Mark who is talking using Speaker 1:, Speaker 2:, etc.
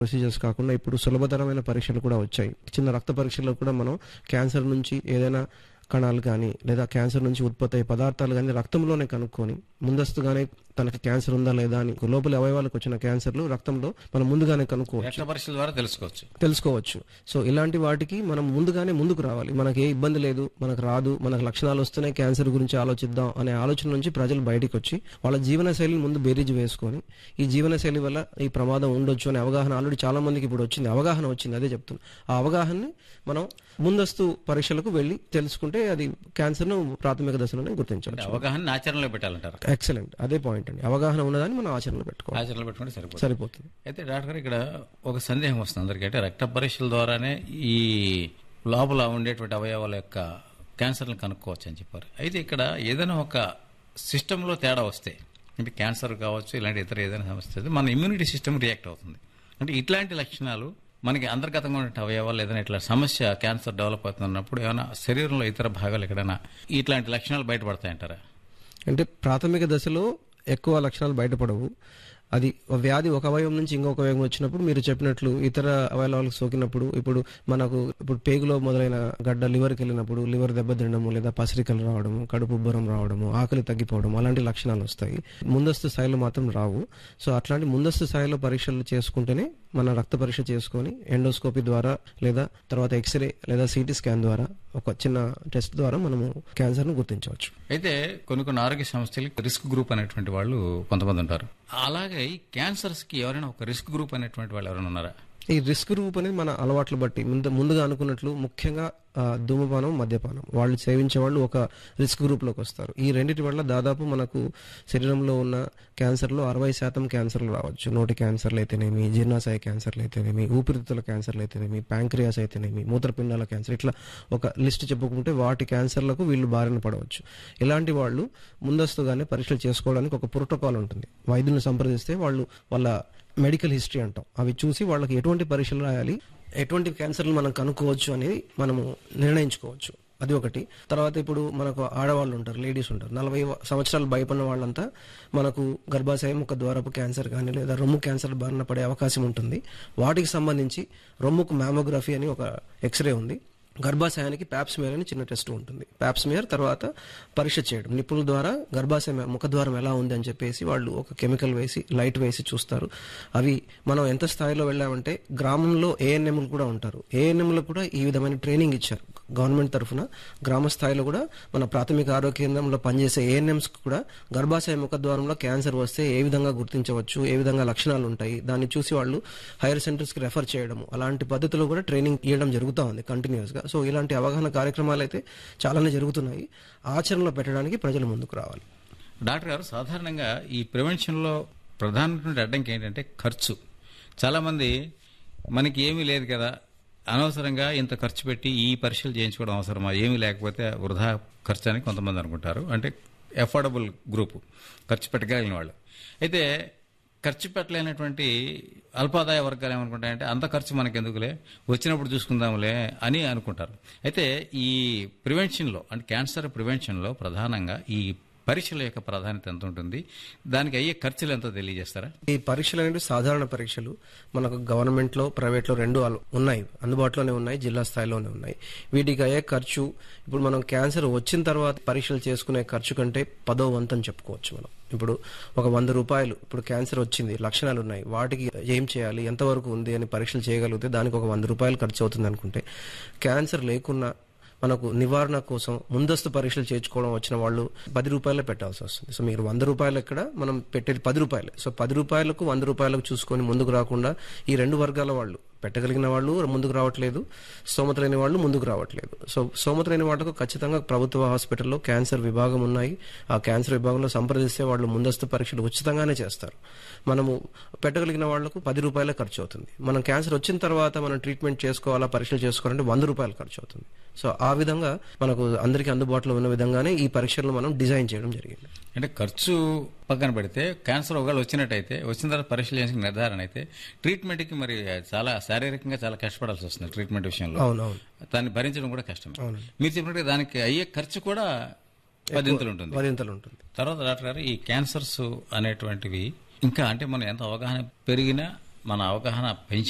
Speaker 1: procedures కాకుండా ఇప్పుడు సులభతరమైన పరీక్షలు కూడా వచ్చాయి చిన్న రక్త పరీక్షల్లో కూడా మనం క్యాన్సర్ నుంచి ఏదైనా కణాలు కానీ లేదా క్యాన్సర్ నుంచి ఉత్పత్తి అయ్యే పదార్థాలు కానీ రక్తంలోనే కనుక్కొని ముందస్తుగానే తనకి క్యాన్సర్ ఉందా లేదా అని లోపలి అవయవాలకు వచ్చిన క్యాన్సర్లు రక్తంలో మనం ముందుగానే కనుక్కోవచ్చు
Speaker 2: రక్త పరీక్షల ద్వారా తెలుసుకోవచ్చు
Speaker 1: తెలుసుకోవచ్చు సో ఇలాంటి వాటికి మనం ముందుగానే ముందుకు రావాలి మనకి ఏ ఇబ్బంది లేదు మనకు రాదు మనకు లక్షణాలు వస్తున్నాయి క్యాన్సర్ గురించి ఆలోచిద్దాం అనే ఆలోచన నుంచి ప్రజలు బయటికి వచ్చి వాళ్ళ జీవన శైలిని ముందు బేరీజు వేసుకొని ఈ జీవన శైలి వల్ల ఈ ప్రమాదం ఉండొచ్చు అనే అవగాహన ఆల్రెడీ చాలా మందికి ఇప్పుడు వచ్చింది అవగాహన వచ్చింది అదే చెప్తున్నాను ఆ అవగాహనని మనం ముందస్తు పరీక్షలకు వెళ్ళి తెలుసుకుంటే అది క్యాన్సర్ను ప్రాథమిక దశలోనే గుర్తించవచ్చు
Speaker 2: అవగాహన ఆచరణలో పెట్టాలంటారు
Speaker 1: ఎక్సలెంట్ అదే పాయింట్ అండి అవగాహన ఉన్నదాన్ని మనం ఆచరణలో పెట్టుకోవాలి
Speaker 2: ఆచరణలో పెట్టుకుంటే సరిపోతుంది
Speaker 1: సరిపోతుంది
Speaker 2: అయితే డాక్టర్ గారు ఇక్కడ ఒక సందేహం వస్తుంది అందరికీ అంటే రక్త పరీక్షల ద్వారానే ఈ లోపల ఉండేటువంటి అవయవాల యొక్క క్యాన్సర్లను కనుక్కోవచ్చు అని చెప్పారు అయితే ఇక్కడ ఏదైనా ఒక సిస్టంలో తేడా వస్తే అంటే క్యాన్సర్ కావచ్చు ఇలాంటి ఇతర ఏదైనా సమస్య వస్తే మన ఇమ్యూనిటీ సిస్టమ్ రియాక్ట్ అవుతుంది అంటే ఇట్లాంటి లక్షణాలు మనకి అంతర్గతంగా ఉన్న అవయవాలు ఏదైనా ఇట్లా సమస్య క్యాన్సర్ డెవలప్ అవుతున్నప్పుడు ఏమైనా శరీరంలో ఇతర భాగాలు ఎక్కడైనా ఇట్లాంటి లక్షణాలు బయటపడతాయంటారా
Speaker 1: అంటే ప్రాథమిక దశలో ఎక్కువ లక్షణాలు బయటపడవు అది వ్యాధి ఒక అవయవం నుంచి ఇంకొక అవయవం వచ్చినప్పుడు మీరు చెప్పినట్లు ఇతర అవయవాలకు సోకినప్పుడు ఇప్పుడు మనకు ఇప్పుడు పేగులో మొదలైన గడ్డ లివర్కి వెళ్ళినప్పుడు లివర్ దెబ్బతినడము లేదా పసిరికలు రావడము కడుపు ఉబ్బరం రావడము ఆకలి తగ్గిపోవడం అలాంటి లక్షణాలు వస్తాయి ముందస్తు స్థాయిలో మాత్రం రావు సో అట్లాంటి ముందస్తు స్థాయిలో పరీక్షలు చేసుకుంటేనే మన రక్త పరీక్ష చేసుకొని ఎండోస్కోపీ ద్వారా లేదా తర్వాత ఎక్స్రే లేదా సిటీ స్కాన్ ద్వారా ఒక చిన్న టెస్ట్ ద్వారా మనము క్యాన్సర్ను గుర్తించవచ్చు
Speaker 2: అయితే కొన్ని కొన్ని ఆరోగ్య సమస్యలకి రిస్క్ గ్రూప్ అనేటువంటి వాళ్ళు కొంతమంది ఉంటారు అలాగే ఈ క్యాన్సర్స్ కి ఎవరైనా ఒక రిస్క్ గ్రూప్ అనేటువంటి వాళ్ళు ఎవరైనా ఉన్నారా
Speaker 1: ఈ రిస్క్ రూప్ అనేది మన అలవాట్లు బట్టి ముందు ముందుగా అనుకున్నట్లు ముఖ్యంగా ఆ, ధూమపానం మద్యపానం వాళ్ళు సేవించే వాళ్ళు ఒక రిస్క్ గ్రూప్లోకి వస్తారు ఈ రెండింటి వల్ల దాదాపు మనకు శరీరంలో ఉన్న క్యాన్సర్లో అరవై శాతం క్యాన్సర్లు రావచ్చు నోటి క్యాన్సర్లు అయితేనేమి జీర్ణాశయ క్యాన్సర్లు అయితేనేమి ఊపిరితిత్తుల క్యాన్సర్లు అయితేనేమి ప్యాంక్రియాస్ అయితేనేమి మూత్రపిండాల క్యాన్సర్ ఇట్లా ఒక లిస్ట్ చెప్పుకుంటే వాటి క్యాన్సర్లకు వీళ్ళు బారిన పడవచ్చు ఇలాంటి వాళ్ళు ముందస్తుగానే పరీక్షలు చేసుకోవడానికి ఒక ప్రోటోకాల్ ఉంటుంది వైద్యుని సంప్రదిస్తే వాళ్ళు వాళ్ళ మెడికల్ హిస్టరీ అంటాం అవి చూసి వాళ్ళకి ఎటువంటి పరీక్షలు రాయాలి ఎటువంటి క్యాన్సర్లు మనం కనుక్కోవచ్చు అనేది మనము నిర్ణయించుకోవచ్చు అది ఒకటి తర్వాత ఇప్పుడు మనకు ఆడవాళ్ళు ఉంటారు లేడీస్ ఉంటారు నలభై సంవత్సరాలు భయపడిన వాళ్ళంతా మనకు గర్భాశయం ఒక ద్వారపు క్యాన్సర్ కానీ లేదా రొమ్ము క్యాన్సర్ బారిన పడే అవకాశం ఉంటుంది వాటికి సంబంధించి రొమ్ముకు మ్యామోగ్రఫీ అని ఒక ఎక్స్రే ఉంది గర్భాశయానికి ప్యాప్స్మియర్ అని చిన్న టెస్ట్ ఉంటుంది ప్యాప్స్మియర్ తర్వాత పరీక్ష చేయడం నిపుణుల ద్వారా గర్భాశయం ముఖద్వారం ఎలా ఉంది అని చెప్పేసి వాళ్ళు ఒక కెమికల్ వేసి లైట్ వేసి చూస్తారు అవి మనం ఎంత స్థాయిలో వెళ్ళామంటే గ్రామంలో ఏఎన్ఎంలు కూడా ఉంటారు ఏఎన్ఎంలు కూడా ఈ విధమైన ట్రైనింగ్ ఇచ్చారు గవర్నమెంట్ తరఫున గ్రామ స్థాయిలో కూడా మన ప్రాథమిక ఆరోగ్య కేంద్రంలో పనిచేసే ఏఎన్ఎంస్ కూడా గర్భాశయ ముఖద్వారంలో క్యాన్సర్ వస్తే ఏ విధంగా గుర్తించవచ్చు ఏ విధంగా లక్షణాలు ఉంటాయి దాన్ని చూసి వాళ్ళు హైయర్ సెంటర్స్ కి రెఫర్ చేయడం అలాంటి పద్ధతిలో కూడా ట్రైనింగ్ ఇవ్వడం జరుగుతూ ఉంది కంటిన్యూస్ గా సో ఇలాంటి అవగాహన కార్యక్రమాలు అయితే చాలానే జరుగుతున్నాయి ఆచరణలో పెట్టడానికి ప్రజలు ముందుకు రావాలి
Speaker 2: డాక్టర్ గారు సాధారణంగా ఈ ప్రివెన్షన్లో ప్రధానమైనటువంటి అడ్డంకి ఏంటంటే ఖర్చు చాలామంది మనకి ఏమీ లేదు కదా అనవసరంగా ఇంత ఖర్చు పెట్టి ఈ పరీక్షలు చేయించుకోవడం అవసరమా ఏమీ లేకపోతే వృధా ఖర్చు అని కొంతమంది అనుకుంటారు అంటే ఎఫోర్డబుల్ గ్రూపు ఖర్చు పెట్టగలిగిన వాళ్ళు అయితే ఖర్చు పెట్టలేనటువంటి అల్పాదాయ వర్గాలు ఏమనుకుంటాయంటే అంత ఖర్చు మనకి ఎందుకులే వచ్చినప్పుడు చూసుకుందాంలే అని అనుకుంటారు అయితే ఈ ప్రివెన్షన్లో అంటే క్యాన్సర్ ప్రివెన్షన్లో ప్రధానంగా ఈ పరీక్షల యొక్క ప్రాధాన్యత ఎంత ఉంటుంది దానికి అయ్యే ఖర్చులు ఎంతో తెలియజేస్తారా
Speaker 1: ఈ పరీక్షలు అనేవి సాధారణ పరీక్షలు మనకు గవర్నమెంట్ లో ప్రైవేట్ లో రెండు అలు- ఉన్నాయి అందుబాటులోనే ఉన్నాయి జిల్లా స్థాయిలోనే ఉన్నాయి వీటికి అయ్యే ఖర్చు ఇప్పుడు మనం క్యాన్సర్ వచ్చిన తర్వాత పరీక్షలు చేసుకునే ఖర్చు కంటే పదో వంతని చెప్పుకోవచ్చు మనం ఇప్పుడు ఒక వంద రూపాయలు ఇప్పుడు క్యాన్సర్ వచ్చింది లక్షణాలు ఉన్నాయి వాటికి ఏం చేయాలి ఎంతవరకు ఉంది అని పరీక్షలు చేయగలిగితే దానికి ఒక వంద రూపాయలు ఖర్చు అవుతుంది అనుకుంటే క్యాన్సర్ లేకున్నా మనకు నివారణ కోసం ముందస్తు పరీక్షలు చేయించుకోవడం వచ్చిన వాళ్ళు పది రూపాయలే పెట్టాల్సి వస్తుంది సో మీరు వంద రూపాయలు ఎక్కడ మనం పెట్టేది పది రూపాయలు సో పది రూపాయలకు వంద రూపాయలకు చూసుకొని ముందుకు రాకుండా ఈ రెండు వర్గాల వాళ్ళు పెట్టగలిగిన వాళ్ళు ముందుకు రావట్లేదు స్తోమత లేని వాళ్ళు ముందుకు రావట్లేదు సో స్తోమత లేని వాళ్ళకు ఖచ్చితంగా ప్రభుత్వ హాస్పిటల్లో క్యాన్సర్ విభాగం ఉన్నాయి ఆ క్యాన్సర్ విభాగంలో సంప్రదిస్తే వాళ్ళు ముందస్తు పరీక్షలు ఉచితంగానే చేస్తారు మనము పెట్టగలిగిన వాళ్లకు పది రూపాయలే ఖర్చు అవుతుంది మనం క్యాన్సర్ వచ్చిన తర్వాత మనం ట్రీట్మెంట్ చేసుకోవాలా పరీక్షలు చేసుకోవాలంటే వంద రూపాయలు ఖర్చు అవుతుంది సో ఆ విధంగా మనకు అందరికీ అందుబాటులో ఉన్న విధంగానే ఈ పరీక్షలను మనం డిజైన్ చేయడం జరిగింది
Speaker 2: అంటే ఖర్చు పక్కన పెడితే క్యాన్సర్ ఒకవేళ వచ్చినట్టయితే వచ్చిన తర్వాత పరీక్షలు చేసిన నిర్ధారణ అయితే ట్రీట్మెంట్కి మరి చాలా శారీరకంగా చాలా కష్టపడాల్సి వస్తుంది ట్రీట్మెంట్ విషయంలో
Speaker 1: అవునవును
Speaker 2: దాన్ని భరించడం కూడా కష్టం మీరు చెప్పినట్టు దానికి అయ్యే ఖర్చు కూడా పదింతలు ఉంటుంది
Speaker 1: మరింతలు ఉంటుంది
Speaker 2: తర్వాత డాక్టర్ గారు ఈ క్యాన్సర్స్ అనేటువంటివి ఇంకా అంటే మనం ఎంత అవగాహన పెరిగినా మన అవగాహన పెంచి